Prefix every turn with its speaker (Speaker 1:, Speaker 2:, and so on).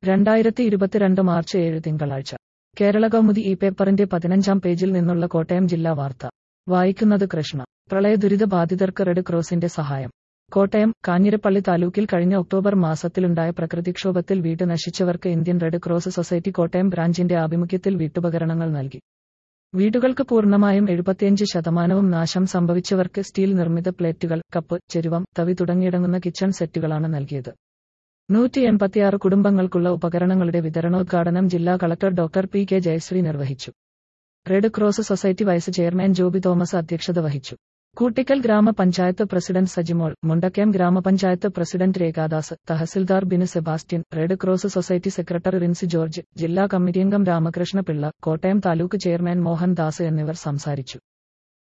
Speaker 1: രണ്ടായിരത്തി ഇരുപത്തിരണ്ട് മാർച്ച് ഏഴ് തിങ്കളാഴ്ച കേരള കൗമുദി ഈ പേപ്പറിന്റെ പതിനഞ്ചാം പേജിൽ നിന്നുള്ള കോട്ടയം ജില്ലാ വാർത്ത വായിക്കുന്നത് കൃഷ്ണ പ്രളയദുരിത ബാധിതർക്ക് റെഡ് ക്രോസിന്റെ സഹായം കോട്ടയം കാഞ്ഞിരപ്പള്ളി താലൂക്കിൽ കഴിഞ്ഞ ഒക്ടോബർ മാസത്തിലുണ്ടായ പ്രകൃതിക്ഷോഭത്തിൽ വീട് നശിച്ചവർക്ക് Indian Red cross Society Kottayam ബ്രാഞ്ചിന്റെ ആഭിമുഖ്യത്തിൽ വീട്ടുപകരണങ്ങൾ നൽകി വീടുകൾക്ക് പൂർണ്ണമായും എഴുപത്തിയഞ്ച് ശതമാനവും നാശം സംഭവിച്ചവർക്ക് സ്റ്റീൽ നിർമ്മിത പ്ലേറ്റുകൾ കപ്പ് ചെരുവം തവി തുടങ്ങിയടങ്ങുന്ന കിച്ചൺ സെറ്റുകളാണ് നൽകിയത് നൂറ്റി എൺപത്തിയാറ് കുടുംബങ്ങൾക്കുള്ള ഉപകരണങ്ങളുടെ വിതരണോദ്ഘാടനം ജില്ലാ collector doctor P K Jayasree നിർവഹിച്ചു red cross society vice chairman Joby Thomas അധ്യക്ഷത വഹിച്ചു കൂട്ടിക്കൽ ഗ്രാമപഞ്ചായത്ത് പ്രസിഡന്റ് സജിമോൾ മുണ്ടക്കയം ഗ്രാമപഞ്ചായത്ത് president Rekhadas tahsildar Binu Sebastian red cross society secretary Rincy George ജില്ലാ കമ്മിറ്റി അംഗം രാമകൃഷ്ണ പിള്ള കോട്ടയം താലൂക്ക് ചെയർമാൻ മോഹൻ ദാസ് എന്നിവർ സംസാരിച്ചു